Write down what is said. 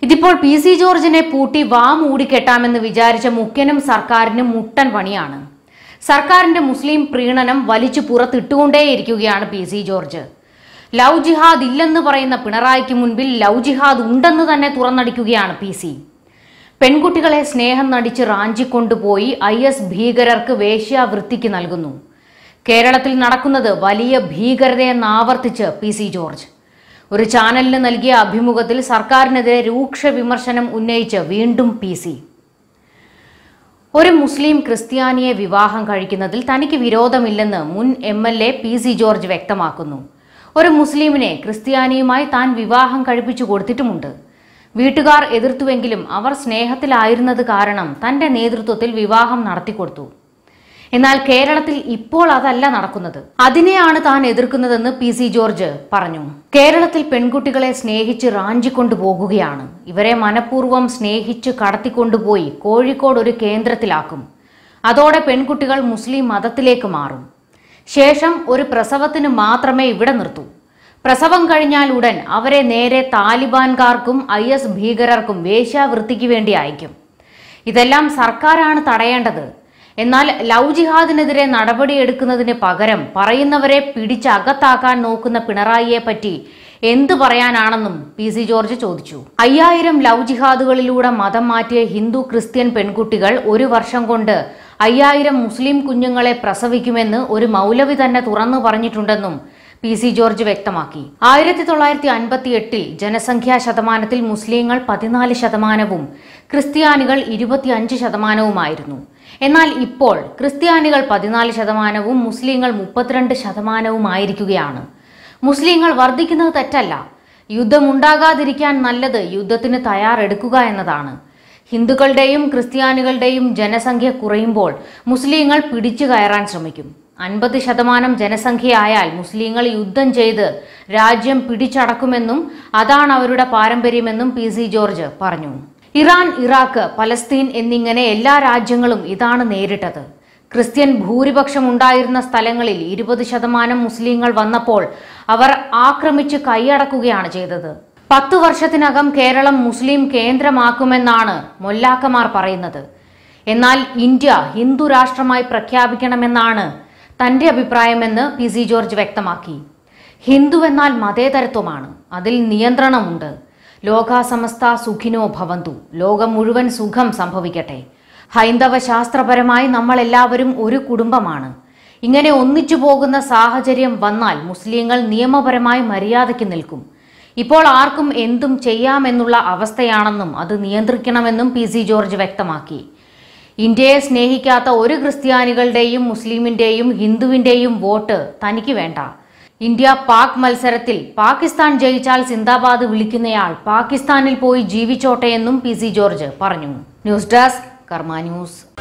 ഇതിപ്പോൾ P C ജോർജിനെ പൂട്ടി വാ മൂടിക്കെട്ടാമെന്ന് വിചാരിച്ച മുഖ്യനും സർക്കാരിനും മുട്ടൻ പണിയാണ് സർക്കാരിന്റെ മുസ്ലിം പ്രീണനം വലിച്ചു പുറത്തിട്ടുകൊണ്ടേയിരിക്കുകയാണ് പി സി ജോർജ് ലവ് ജിഹാദ് ഇല്ലെന്ന് പറയുന്ന പിണറായിക്ക് മുൻപിൽ ലവ് ജിഹാദ് ഉണ്ടെന്ന് തന്നെ തുറന്നടിക്കുകയാണ് പി സി പെൺകുട്ടികളെ സ്നേഹം നടിച്ച് റാഞ്ചിക്കൊണ്ടുപോയി ഐ എസ് ഭീകരർക്ക് വേശ്യാവൃത്തിക്ക് നൽകുന്നു കേരളത്തിൽ നടക്കുന്നത് വലിയ ഭീകരതയെന്ന് ആവർത്തിച്ച് പി സി ജോർജ് ഒരു ചാനലിന് നൽകിയ അഭിമുഖത്തിൽ സർക്കാരിനെതിരെ രൂക്ഷ വിമർശനം ഉന്നയിച്ച് വീണ്ടും പി സി ഒരു മുസ്ലിം ക്രിസ്ത്യാനിയെ വിവാഹം കഴിക്കുന്നതിൽ തനിക്ക് വിരോധമില്ലെന്ന് മുൻ M L A P C George വ്യക്തമാക്കുന്നു ഒരു മുസ്ലിമിനെ ക്രിസ്ത്യാനിയുമായി താൻ വിവാഹം കഴിപ്പിച്ചു കൊടുത്തിട്ടുമുണ്ട് വീട്ടുകാർ എതിർത്തുവെങ്കിലും അവർ സ്നേഹത്തിലായിരുന്നത് കാരണം തന്റെ നേതൃത്വത്തിൽ വിവാഹം നടത്തിക്കൊടുത്തു എന്നാൽ കേരളത്തിൽ ഇപ്പോൾ അതല്ല നടക്കുന്നത് അതിനെയാണ് താൻ എതിർക്കുന്നതെന്ന് പി സി ജോർജ് പറഞ്ഞു കേരളത്തിൽ പെൺകുട്ടികളെ സ്നേഹിച്ച് റാഞ്ചിക്കൊണ്ടു പോകുകയാണ് ഇവരെ മനഃപൂർവ്വം സ്നേഹിച്ച് കടത്തിക്കൊണ്ടുപോയി കോഴിക്കോട് ഒരു കേന്ദ്രത്തിലാക്കും അതോടെ പെൺകുട്ടികൾ മുസ്ലിം മതത്തിലേക്ക് മാറും ശേഷം ഒരു പ്രസവത്തിന് മാത്രമേ ഇവിടെ നിർത്തൂ പ്രസവം കഴിഞ്ഞാൽ ഉടൻ അവരെ നേരെ താലിബാൻകാർക്കും ഐ എസ് ഭീകരർക്കും വേശ്യാവൃത്തിക്ക് വേണ്ടി അയക്കും ഇതെല്ലാം സർക്കാരാണ് തടയേണ്ടത് എന്നാൽ ലവ് ജിഹാദിനെതിരെ നടപടിയെടുക്കുന്നതിന് പകരം പറയുന്നവരെ പിടിച്ചകത്താക്കാൻ നോക്കുന്ന പിണറായിയെ പറ്റി എന്തു പറയാനാണെന്നും പി സി ജോർജ് ചോദിച്ചു അയ്യായിരം ലവ് ജിഹാദുകളിലൂടെ മതം മാറ്റിയ ഹിന്ദു ക്രിസ്ത്യൻ പെൺകുട്ടികൾ ഒരു വർഷം കൊണ്ട് അയ്യായിരം മുസ്ലിം കുഞ്ഞുങ്ങളെ പ്രസവിക്കുമെന്ന് ഒരു മൗലവി തന്നെ തുറന്നു പറഞ്ഞിട്ടുണ്ടെന്നും പി സി ജോർജ് വ്യക്തമാക്കി ആയിരത്തി തൊള്ളായിരത്തി അൻപത്തി എട്ടിൽ ജനസംഖ്യാ ശതമാനത്തിൽ മുസ്ലിങ്ങൾ പതിനാല് ശതമാനവും ക്രിസ്ത്യാനികൾ ഇരുപത്തിയഞ്ച് ശതമാനവുമായിരുന്നു എന്നാൽ ഇപ്പോൾ ക്രിസ്ത്യാനികൾ പതിനാല് ശതമാനവും മുസ്ലിങ്ങൾ മുപ്പത്തിരണ്ട് ശതമാനവുമായിരിക്കുകയാണ് മുസ്ലിങ്ങൾ വർദ്ധിക്കുന്നത് തെറ്റല്ല യുദ്ധമുണ്ടാകാതിരിക്കാൻ നല്ലത് യുദ്ധത്തിന് തയ്യാറെടുക്കുക എന്നതാണ് ഹിന്ദുക്കളുടെയും ക്രിസ്ത്യാനികളുടെയും ജനസംഖ്യ കുറയുമ്പോൾ മുസ്ലിങ്ങൾ പിടിച്ചു കയറാൻ ശ്രമിക്കും അൻപത് ശതമാനം ജനസംഖ്യയായാൽ മുസ്ലിങ്ങൾ യുദ്ധം ചെയ്ത് രാജ്യം പിടിച്ചടക്കുമെന്നും അതാണ് അവരുടെ പാരമ്പര്യമെന്നും പി സി ജോർജ് പറഞ്ഞു ഇറാൻ ഇറാഖ് പലസ്തീൻ എന്നിങ്ങനെ എല്ലാ രാജ്യങ്ങളും ഇതാണ് നേരിട്ടത് ക്രിസ്ത്യൻ ഭൂരിപക്ഷം ഉണ്ടായിരുന്ന സ്ഥലങ്ങളിൽ ഇരുപത് ശതമാനം മുസ്ലിങ്ങൾ വന്നപ്പോൾ അവർ ആക്രമിച്ച് കൈയടക്കുകയാണ് ചെയ്തത് പത്തു വർഷത്തിനകം കേരളം മുസ്ലിം കേന്ദ്രമാക്കുമെന്നാണ് മൊല്ലാക്കമാർ പറയുന്നത് എന്നാൽ ഇന്ത്യ ഹിന്ദു രാഷ്ട്രമായി പ്രഖ്യാപിക്കണമെന്നാണ് തന്റെ അഭിപ്രായമെന്ന് പി സി ജോർജ് വ്യക്തമാക്കി ഹിന്ദു എന്നാൽ മതേതരത്വമാണ് അതിൽ നിയന്ത്രണമുണ്ട് ലോകാസമസ്ത സുഖിനോ ഭവന്തു ലോകം മുഴുവൻ സുഖം സംഭവിക്കട്ടെ ഹൈന്ദവ ശാസ്ത്രപരമായി നമ്മൾ എല്ലാവരും ഒരു കുടുംബമാണ് ഇങ്ങനെ ഒന്നിച്ചു പോകുന്ന സാഹചര്യം വന്നാൽ മുസ്ലിങ്ങൾ നിയമപരമായി മര്യാദയ്ക്ക് നിൽക്കും ഇപ്പോൾ ആർക്കും എന്തും ചെയ്യാമെന്നുള്ള അവസ്ഥയാണെന്നും അത് നിയന്ത്രിക്കണമെന്നും പി സി ജോർജ് വ്യക്തമാക്കി ഇന്ത്യയെ സ്നേഹിക്കാത്ത ഒരു ക്രിസ്ത്യാനികളുടെയും മുസ്ലിമിന്റെയും ഹിന്ദുവിന്റെയും വോട്ട് തനിക്ക് വേണ്ട ഇന്ത്യ പാക് മത്സരത്തിൽ പാകിസ്ഥാൻ ജയിച്ചാൽ സിന്ദാബാദ് വിളിക്കുന്നയാൾ പാകിസ്ഥാനിൽ പോയി ജീവിച്ചോട്ടെ എന്നും പി സി ജോർജ് പറഞ്ഞു ന്യൂസ് ഡെസ്ക് കർമ്മ ന്യൂസ്